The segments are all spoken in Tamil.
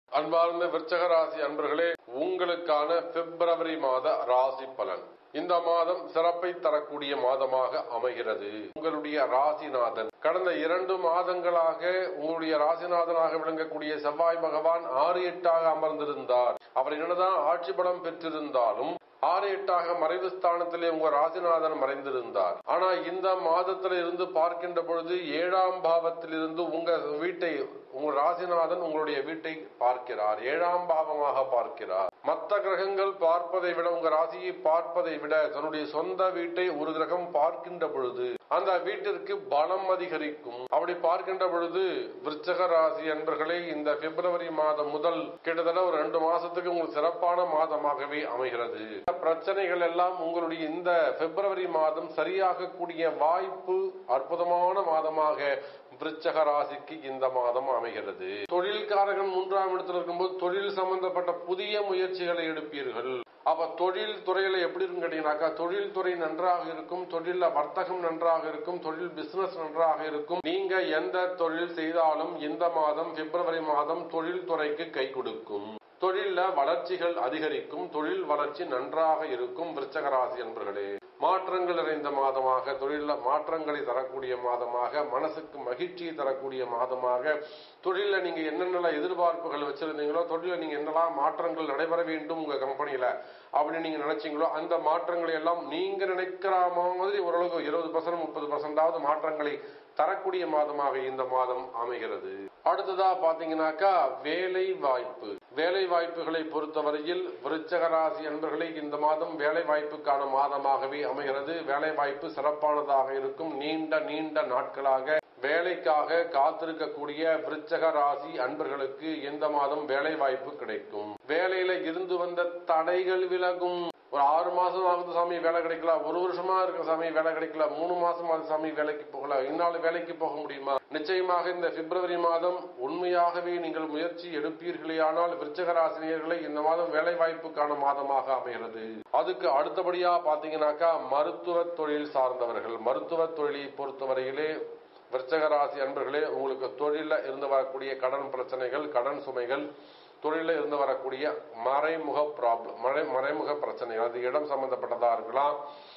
அன்பார்ந்த விருச்சக ராசி அன்பர்களே உங்களுக்கான பிப்ரவரி மாத ராசி பலன் இந்த மாதம் சிறப்பை தரக்கூடிய மாதமாக அமைகிறது உங்களுடைய ராசிநாதன் கடந்த இரண்டு மாதங்களாக உங்களுடைய ராசிநாதனாக விளங்கக்கூடிய செவ்வாய் பகவான் ஆறு எட்டாக அமர்ந்திருந்தார் அவர் என்னதான் ஆட்சி பலம் பெற்றிருந்தாலும் ஆறு எட்டாக மறைவு ஸ்தானத்திலே உங்க ராசிநாதன் மறைந்திருந்தார் ஆனா இந்த மாதத்துல இருந்து பார்க்கின்ற பொழுது ஏழாம் பாவத்தில் இருந்து உங்க வீட்டை உங்க ராசிநாதன் உங்களுடைய வீட்டை பார்க்கிறார் ஏழாம் பாவமாக பார்க்கிறார் மற்ற கிரகங்கள் பார்ப்பதை விட உங்க ராசியை பார்ப்பதை விட தன்னுடைய சொந்த வீட்டை ஒரு கிரகம் பார்க்கின்ற பொழுது அந்த வீட்டிற்கு பலம் அதிகரிக்கும் அப்படி பார்க்கின்ற பொழுது விருச்சக ராசி என்பர்களே இந்த பிப்ரவரி மாதம் முதல் கிட்டத்தட்ட ஒரு ரெண்டு மாசத்துக்கு உங்களுக்கு சிறப்பான மாதமாகவே அமைகிறது இந்த பிரச்சனைகள் எல்லாம் உங்களுடைய இந்த பிப்ரவரி மாதம் சரியாகக்கூடிய வாய்ப்பு அற்புதமான மாதமாக விருச்சக ராசிக்கு இந்த மாதம் அமைகிறது தொழில்காரர்கள் மூன்றாம் இடத்தில் இருக்கும்போது தொழில் சம்பந்தப்பட்ட புதிய முயற்சிகளை எடுப்பீர்கள் அப்ப தொழில் துறையில எப்படி இருக்கும் கேட்டீங்கன்னாக்கா தொழில் துறை நன்றாக இருக்கும் தொழில வர்த்தகம் நன்றாக இருக்கும் தொழில் பிசினஸ் நன்றாக இருக்கும் நீங்க எந்த தொழில் செய்தாலும் இந்த மாதம் பிப்ரவரி மாதம் தொழில் துறைக்கு கை கொடுக்கும் தொழில வளர்ச்சிகள் அதிகரிக்கும் தொழில் வளர்ச்சி நன்றாக இருக்கும் விருச்சக ராசி என்பர்களே மாற்றங்கள் நிறைந்த மாதமாக தொழில மாற்றங்களை தரக்கூடிய மாதமாக மனசுக்கு மகிழ்ச்சியை தரக்கூடிய மாதமாக தொழில நீங்க என்னென்ன எதிர்பார்ப்புகள் வச்சிருந்தீங்களோ தொழில நீங்க என்னெல்லாம் மாற்றங்கள் நடைபெற வேண்டும் உங்க கம்பெனியில அப்படின்னு நீங்க நினைச்சீங்களோ அந்த மாற்றங்களை எல்லாம் நீங்க நினைக்கிற மாதிரி ஓரளவுக்கு இருபது பர்சன்ட் முப்பது பர்சன்டாவது மாற்றங்களை தரக்கூடிய மாதமாக இந்த மாதம் அமைகிறது அடுத்ததா பாத்தீங்கன்னாக்கா வேலை வாய்ப்பு வேலை வாய்ப்புகளை பொறுத்தவரையில் விருச்சக ராசி என்பர்களை இந்த மாதம் வேலை வாய்ப்புக்கான மாதமாகவே அமைகிறது வேலை வாய்ப்பு சிறப்பானதாக இருக்கும் நீண்ட நீண்ட நாட்களாக வேலைக்காக காத்திருக்கக்கூடிய விருச்சக ராசி அன்பர்களுக்கு இந்த மாதம் வேலை வாய்ப்பு கிடைக்கும் வேலையில இருந்து வந்த தடைகள் விலகும் ஒரு ஆறு மாசம் ஆகுது சாமி வேலை கிடைக்கல ஒரு வருஷமா இருக்க சாமி வேலை கிடைக்கல மூணு மாசம் ஆகுது சாமி வேலைக்கு போகல இந்நாள் வேலைக்கு போக முடியுமா நிச்சயமாக இந்த பிப்ரவரி மாதம் உண்மையாகவே நீங்கள் முயற்சி எடுப்பீர்களேயானால் விருச்சக ராசினியர்களை இந்த மாதம் வேலை வாய்ப்புக்கான மாதமாக அமைகிறது அதுக்கு அடுத்தபடியா பாத்தீங்கன்னாக்கா மருத்துவ தொழில் சார்ந்தவர்கள் மருத்துவ தொழிலை பொறுத்தவரையிலே விருச்சக ராசி அன்பர்களே உங்களுக்கு தொழில இருந்து வரக்கூடிய கடன் பிரச்சனைகள் கடன் சுமைகள் தொழில இருந்து வரக்கூடிய மறைமுக ப்ராப்ளம் மறை மறைமுக பிரச்சனைகள் அது இடம் சம்பந்தப்பட்டதா இருக்கலாம்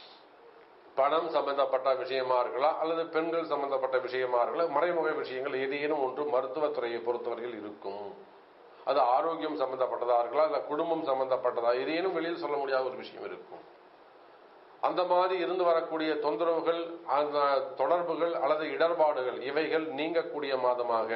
பணம் சம்பந்தப்பட்ட விஷயமா இருக்கலாம் அல்லது பெண்கள் சம்பந்தப்பட்ட விஷயமா இருக்கலாம் மறைமுக விஷயங்கள் ஏதேனும் ஒன்று மருத்துவத்துறையை பொறுத்தவரையில் இருக்கும் அது ஆரோக்கியம் சம்பந்தப்பட்டதா இருக்கலாம் இல்ல குடும்பம் சம்பந்தப்பட்டதா ஏதேனும் வெளியில் சொல்ல முடியாத ஒரு விஷயம் இருக்கும் அந்த மாதிரி இருந்து வரக்கூடிய தொந்தரவுகள் அந்த தொடர்புகள் அல்லது இடர்பாடுகள் இவைகள் நீங்கக்கூடிய மாதமாக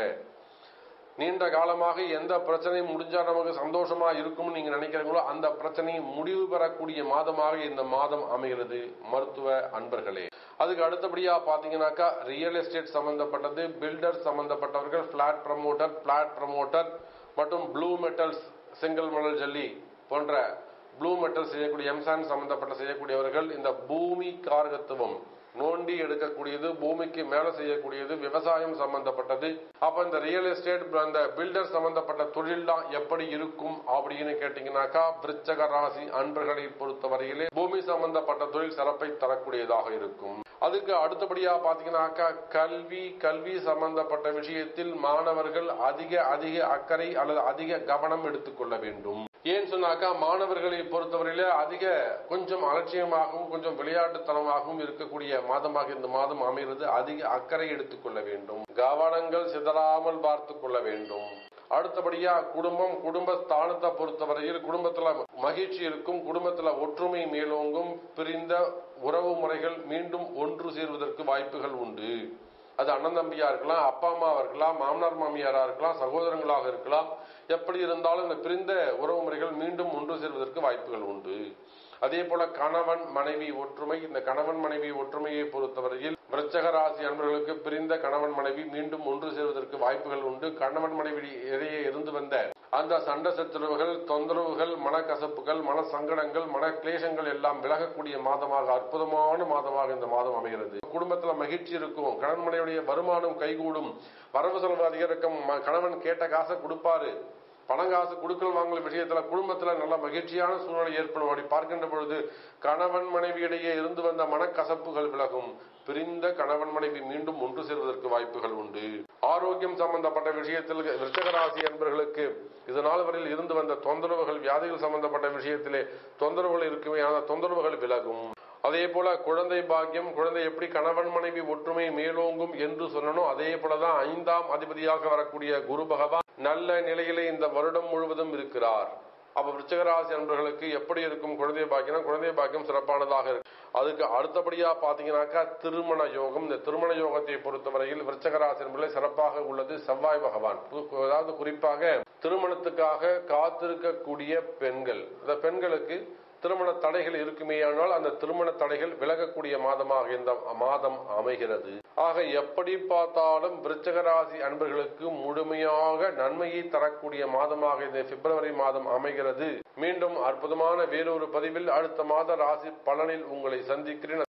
நீண்ட காலமாக எந்த பிரச்சனையும் முடிஞ்சா நமக்கு சந்தோஷமா இருக்கும்னு நீங்க நினைக்கிறீங்களோ அந்த பிரச்சனை முடிவு பெறக்கூடிய மாதமாக இந்த மாதம் அமைகிறது மருத்துவ அன்பர்களே அதுக்கு அடுத்தபடியா பாத்தீங்கன்னாக்கா ரியல் எஸ்டேட் சம்பந்தப்பட்டது பில்டர் சம்பந்தப்பட்டவர்கள் பிளாட் ப்ரமோட்டர் பிளாட் ப்ரமோட்டர் மற்றும் ப்ளூ மெட்டல்ஸ் செங்கல் மணல் ஜல்லி போன்ற ப்ளூ மெட்டல் செய்யக்கூடிய எம்சான் சம்பந்தப்பட்ட செய்யக்கூடியவர்கள் இந்த பூமி காரகத்துவம் நோண்டி எடுக்கக்கூடியது பூமிக்கு மேல செய்யக்கூடியது விவசாயம் சம்பந்தப்பட்டது அப்ப இந்த ரியல் எஸ்டேட் அந்த பில்டர் சம்பந்தப்பட்ட தொழில் தான் எப்படி இருக்கும் அப்படின்னு கேட்டீங்கன்னாக்கா விருச்சக ராசி அன்பர்களை பொறுத்தவரையிலே பூமி சம்பந்தப்பட்ட தொழில் சிறப்பை தரக்கூடியதாக இருக்கும் அதுக்கு அடுத்தபடியா பாத்தீங்கன்னாக்கா கல்வி கல்வி சம்பந்தப்பட்ட விஷயத்தில் மாணவர்கள் அதிக அதிக அக்கறை அல்லது அதிக கவனம் எடுத்துக்கொள்ள வேண்டும் ஏன் சொன்னாக்கா மாணவர்களை பொறுத்தவரையில அதிக கொஞ்சம் அலட்சியமாகவும் கொஞ்சம் விளையாட்டுத்தனமாகவும் இருக்கக்கூடிய மாதமாக இந்த மாதம் அமைகிறது அதிக அக்கறை எடுத்துக்கொள்ள வேண்டும் கவனங்கள் சிதறாமல் பார்த்து கொள்ள வேண்டும் அடுத்தபடியா குடும்பம் குடும்ப ஸ்தானத்தை பொறுத்தவரையில் குடும்பத்துல மகிழ்ச்சி இருக்கும் குடும்பத்துல ஒற்றுமை மேலோங்கும் பிரிந்த உறவு முறைகள் மீண்டும் ஒன்று சேர்வதற்கு வாய்ப்புகள் உண்டு அது அண்ணன் தம்பியா இருக்கலாம் அப்பா அம்மாவா இருக்கலாம் மாமனார் மாமியாரா இருக்கலாம் சகோதரங்களாக இருக்கலாம் எப்படி இருந்தாலும் இந்த பிரிந்த உறவு முறைகள் மீண்டும் ஒன்று சேர்வதற்கு வாய்ப்புகள் உண்டு அதே போல கணவன் மனைவி ஒற்றுமை இந்த கணவன் மனைவி ஒற்றுமையை பொறுத்தவரையில் விருச்சக ராசி அன்பர்களுக்கு பிரிந்த கணவன் மனைவி மீண்டும் ஒன்று சேர்வதற்கு வாய்ப்புகள் உண்டு கணவன் மனைவி இடையே இருந்து வந்த அந்த சண்டை சத்துறவுகள் தொந்தரவுகள் மனக்கசப்புகள் மன சங்கடங்கள் மன கிளேசங்கள் எல்லாம் விலகக்கூடிய மாதமாக அற்புதமான மாதமாக இந்த மாதம் அமைகிறது குடும்பத்துல மகிழ்ச்சி இருக்கும் கணவன் மனைவியுடைய வருமானம் கைகூடும் வரவு செலவு அதிகரிக்கும் கணவன் கேட்ட காசை கொடுப்பாரு பணங்காசு கொடுக்கல் வாங்கல் விஷயத்துல குடும்பத்துல நல்ல மகிழ்ச்சியான சூழ்நிலை ஏற்படும் அப்படி பார்க்கின்ற பொழுது கணவன் மனைவியிடையே இருந்து வந்த மனக்கசப்புகள் விலகும் பிரிந்த கணவன் மனைவி மீண்டும் ஒன்று சேர்வதற்கு வாய்ப்புகள் உண்டு ஆரோக்கியம் சம்பந்தப்பட்ட விஷயத்தில் விருச்சகராசி என்பர்களுக்கு இது நாள் வரையில் இருந்து வந்த தொந்தரவுகள் வியாதிகள் சம்பந்தப்பட்ட விஷயத்திலே தொந்தரவுகள் இருக்குமே அந்த தொந்தரவுகள் விலகும் அதே போல குழந்தை பாக்கியம் குழந்தை எப்படி கணவன் மனைவி ஒற்றுமை மேலோங்கும் என்று சொல்லணும் அதே போலதான் ஐந்தாம் அதிபதியாக வரக்கூடிய குரு பகவான் நல்ல நிலையிலே இந்த வருடம் முழுவதும் இருக்கிறார் அப்ப விருச்சகராசி அன்பர்களுக்கு எப்படி இருக்கும் குழந்தை பாக்கியம் குழந்தை பாக்கியம் சிறப்பானதாக இருக்கு அதுக்கு அடுத்தபடியா பாத்தீங்கன்னாக்கா திருமண யோகம் இந்த திருமண யோகத்தை பொறுத்தவரையில் விருச்சகராசி என்பதில் சிறப்பாக உள்ளது செவ்வாய் பகவான் அதாவது குறிப்பாக திருமணத்துக்காக காத்திருக்கக்கூடிய பெண்கள் அந்த பெண்களுக்கு திருமண தடைகள் இருக்குமேயானால் அந்த திருமண தடைகள் விலகக்கூடிய மாதமாக இந்த மாதம் அமைகிறது ஆக எப்படி பார்த்தாலும் விருச்சக ராசி அன்பர்களுக்கு முழுமையாக நன்மையை தரக்கூடிய மாதமாக இந்த பிப்ரவரி மாதம் அமைகிறது மீண்டும் அற்புதமான வேறொரு பதிவில் அடுத்த மாத ராசி பலனில் உங்களை சந்திக்கிறேன்